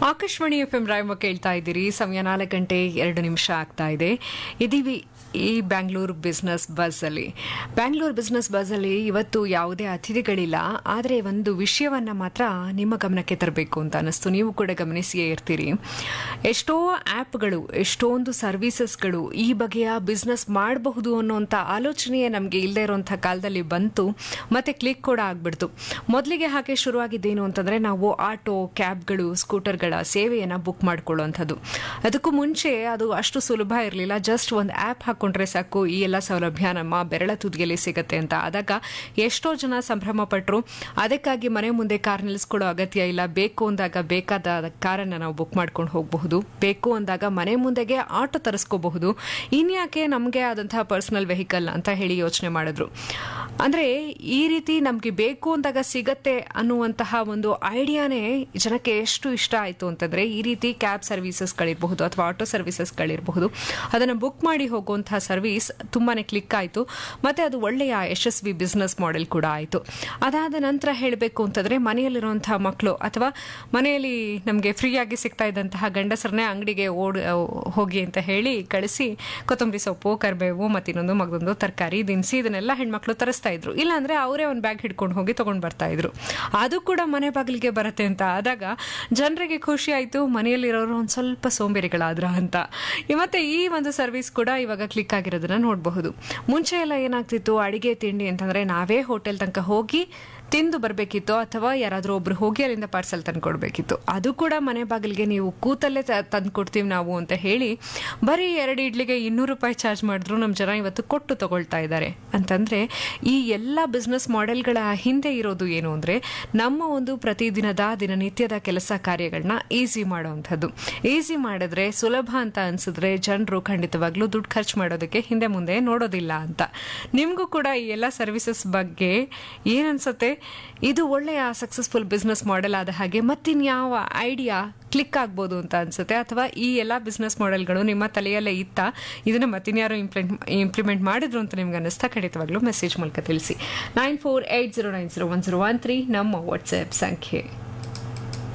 Akashvani F M Rayamma ಕೇಳ್ತಾ ಇದ್ದೀರಿ ಸಮಯ ನಾಲ್ಕು ಗಂಟೆ ಎರಡು ನಿಮಿಷ ಆಗ್ತಾ ಇದೆ ಇದೀವಿ ಈ ಬ್ಯಾಂಗ್ಳೂರು ಬಿಸ್ನೆಸ್ ಬಸ್ ಅಲ್ಲಿ ಬ್ಯಾಂಗ್ಳೂರು ಬಿಸ್ನೆಸ್ ಬಸ್ ಅಲ್ಲಿ ಇವತ್ತು ಯಾವುದೇ ಅತಿಥಿಗಳಿಲ್ಲ ಆದರೆ ಒಂದು ವಿಷಯವನ್ನ ಮಾತ್ರ ನಿಮ್ಮ ಗಮನಕ್ಕೆ ತರಬೇಕು ಅಂತ ಅನಿಸ್ತು ನೀವು ಕೂಡ ಗಮನಿಸಿಯೇ ಇರ್ತೀರಿ ಎಷ್ಟೋ ಆ್ಯಪ್ಗಳು ಎಷ್ಟೊಂದು ಸರ್ವಿಸಸ್ಗಳು ಈ ಬಗೆಯ ಬಿಸ್ನೆಸ್ ಮಾಡಬಹುದು ಅನ್ನೋಂಥ ಆಲೋಚನೆಯೇ ನಮಗೆ ಇಲ್ಲದೆ ಇರುವಂಥ ಕಾಲದಲ್ಲಿ ಬಂತು ಮತ್ತೆ ಕ್ಲಿಕ್ ಕೂಡ ಆಗ್ಬಿಡ್ತು ಮೊದಲಿಗೆ ಹಾಗೆ ಶುರುವಾಗಿದ್ದೇನು ಅಂತಂದ್ರೆ ನಾವು ಆಟೋ ಕ್ಯಾಬ್ಗಳು ಸ್ಕೂಟರ್ಗಳ ಸೇವೆಯನ್ನು ಬುಕ್ ಮಾಡ್ಕೊಳ್ಳುವಂಥದ್ದು ಅದಕ್ಕೂ ಮುಂಚೆ ಅದು ಅಷ್ಟು ಸುಲಭ ಇರಲಿಲ್ಲ ಜಸ್ಟ್ ಒಂದು ಆ್ಯಪ್ ಹಾಕೊಂಡ್ರೆ ಸಾಕು ಈ ಎಲ್ಲ ಸೌಲಭ್ಯ ನಮ್ಮ ಬೆರಳ ತುದಿಯಲ್ಲಿ ಸಿಗುತ್ತೆ ಅಂತ ಆದಾಗ ಎಷ್ಟೋ ಜನ ಸಂಭ್ರಮ ಪಟ್ಟರು ಅದಕ್ಕಾಗಿ ಮನೆ ಮುಂದೆ ಕಾರ್ ನಿಲ್ಲಿಸ್ಕೊಳ್ಳೋ ಅಗತ್ಯ ಇಲ್ಲ ಬೇಕು ಅಂದಾಗ ಬೇಕಾದ ಕಾರನ್ನು ನಾವು ಬುಕ್ ಮಾಡ್ಕೊಂಡು ಹೋಗಬಹುದು ಬೇಕು ಅಂದಾಗ ಮನೆ ಮುಂದೆಗೆ ಆಟೋ ತರಿಸ್ಕೋಬಹುದು ಇನ್ಯಾಕೆ ನಮಗೆ ಆದಂತಹ ಪರ್ಸನಲ್ ವೆಹಿಕಲ್ ಅಂತ ಹೇಳಿ ಯೋಚನೆ ಮಾಡಿದ್ರು ಅಂದ್ರೆ ಈ ರೀತಿ ನಮಗೆ ಬೇಕು ಅಂದಾಗ ಸಿಗತ್ತೆ ಅನ್ನುವಂತಹ ಒಂದು ಐಡಿಯಾನೇ ಜನಕ್ಕೆ ಎಷ್ಟು ಇಷ್ಟ ಆಯಿತು ಅಂತಂದ್ರೆ ಈ ರೀತಿ ಕ್ಯಾಬ್ ಸರ್ವಿಸಸ್ಗಳಿರಬಹುದು ಅಥವಾ ಆಟೋ ಸರ್ವಿಸಸ್ಗಳಿರಬಹುದು ಅದನ್ನು ಬುಕ್ ಮಾಡಿ ಹೋಗುವಂತಹ ಸರ್ವಿಸ್ ತುಂಬಾನೇ ಕ್ಲಿಕ್ ಆಯಿತು ಮತ್ತೆ ಅದು ಒಳ್ಳೆಯ ಯಶಸ್ವಿ ಬಿಸ್ನೆಸ್ ಮಾಡೆಲ್ ಕೂಡ ಆಯಿತು ಅದಾದ ನಂತರ ಹೇಳಬೇಕು ಅಂತಂದ್ರೆ ಮನೆಯಲ್ಲಿರುವಂತಹ ಮಕ್ಕಳು ಅಥವಾ ಮನೆಯಲ್ಲಿ ನಮಗೆ ಫ್ರೀಯಾಗಿ ಸಿಗ್ತಾ ಇದ್ದಂತಹ ಗಂಡಸರನ್ನೇ ಅಂಗಡಿಗೆ ಓಡ್ ಹೋಗಿ ಅಂತ ಹೇಳಿ ಕಳಿಸಿ ಕೊತ್ತಂಬರಿ ಸೊಪ್ಪು ಕರಿಬೇವು ಮತ್ತಿನ್ನೊಂದು ಮಗದೊಂದು ತರಕಾರಿ ದಿನಸಿ ಇದನ್ನೆಲ್ಲ ಹೆಣ್ಮಕ್ಳು ತರಿಸ್ತಾ ಇದ್ರು ಇಲ್ಲಾಂದ್ರೆ ಅವರೇ ಒಂದು ಬ್ಯಾಗ್ ಹಿಡ್ಕೊಂಡು ಹೋಗಿ ತಗೊಂಡ್ ಬರ್ತಾ ಇದ್ರು ಅದು ಕೂಡ ಮನೆ ಬಾಗಿಲಿಗೆ ಬರುತ್ತೆ ಅಂತ ಆದಾಗ ಜನರಿಗೆ ಖುಷಿ ಆಯ್ತು ಮನೆಯಲ್ಲಿರೋರು ಒಂದು ಸ್ವಲ್ಪ ಸೋಂಬೇರಿಗಳಾದ್ರ ಅಂತ ಮತ್ತೆ ಈ ಒಂದು ಸರ್ವಿಸ್ ಕೂಡ ಇವಾಗ ಕ್ಲಿಕ್ ಆಗಿರೋದನ್ನ ನೋಡಬಹುದು ಮುಂಚೆ ಎಲ್ಲ ಏನಾಗ್ತಿತ್ತು ಅಡಿಗೆ ತಿಂಡಿ ಅಂತಂದ್ರೆ ನಾವೇ ಹೋಟೆಲ್ ತನಕ ಹೋಗಿ ತಿಂದು ಬರಬೇಕಿತ್ತು ಅಥವಾ ಯಾರಾದರೂ ಒಬ್ರು ಹೋಗಿ ಅಲ್ಲಿಂದ ಪಾರ್ಸಲ್ ತಂದು ಕೊಡಬೇಕಿತ್ತು ಅದು ಕೂಡ ಮನೆ ಬಾಗಿಲಿಗೆ ನೀವು ಕೂತಲ್ಲೇ ತಂದು ಕೊಡ್ತೀವಿ ನಾವು ಅಂತ ಹೇಳಿ ಬರೀ ಎರಡು ಇಡ್ಲಿಗೆ ಇನ್ನೂರು ರೂಪಾಯಿ ಚಾರ್ಜ್ ಮಾಡಿದ್ರು ನಮ್ಮ ಜನ ಇವತ್ತು ಕೊಟ್ಟು ತಗೊಳ್ತಾ ಇದ್ದಾರೆ ಅಂತಂದ್ರೆ ಈ ಎಲ್ಲ ಬಿಸ್ನೆಸ್ ಮಾಡೆಲ್ಗಳ ಹಿಂದೆ ಇರೋದು ಏನು ಅಂದ್ರೆ ನಮ್ಮ ಒಂದು ಪ್ರತಿದಿನದ ದಿನನಿತ್ಯದ ಕೆಲಸ ಕಾರ್ಯಗಳನ್ನ ಈಸಿ ಮಾಡುವಂಥದ್ದು ಈಸಿ ಮಾಡಿದ್ರೆ ಸುಲಭ ಅಂತ ಅನ್ಸಿದ್ರೆ ಜನರು ಖಂಡಿತವಾಗ್ಲೂ ದುಡ್ಡು ಖರ್ಚು ಮಾಡೋದಕ್ಕೆ ಹಿಂದೆ ಮುಂದೆ ನೋಡೋದಿಲ್ಲ ಅಂತ ನಿಮಗೂ ಕೂಡ ಈ ಎಲ್ಲ ಸರ್ವಿಸಸ್ ಬಗ್ಗೆ ಏನನ್ಸುತ್ತೆ ಇದು ಒಳ್ಳೆಯ ಸಕ್ಸಸ್ಫುಲ್ ಬಿಸ್ನೆಸ್ ಮಾಡೆಲ್ ಆದ ಹಾಗೆ ಮತ್ತಿನ್ಯಾವ ಐಡಿಯಾ ಕ್ಲಿಕ್ ಆಗ್ಬೋದು ಅಂತ ಅನ್ಸುತ್ತೆ ಅಥವಾ ಈ ಎಲ್ಲ ಬಿಸ್ನೆಸ್ ಮಾಡೆಲ್ಗಳು ನಿಮ್ಮ ತಲೆಯಲ್ಲೇ ಇತ್ತ ಇದನ್ನ ಮತ್ತಿನ್ಯಾರು ಇಂಪ್ಲಿಮೆಂಟ್ ಇಂಪ್ಲಿಮೆಂಟ್ ಮಾಡಿದ್ರು ಅಂತ ನಿಮ್ಗೆ ಅನ್ನಿಸ್ತಾ ಖಂಡಿತವಾಗ್ಲೂ ಮೆಸೇಜ್ ಮೂಲಕ ತಿಳಿಸಿ nine four eight zero nine zero one zero one three ನಮ್ಮ ವಾಟ್ಸ್ಆ್ಯಪ್ ಸಂಖ್ಯೆ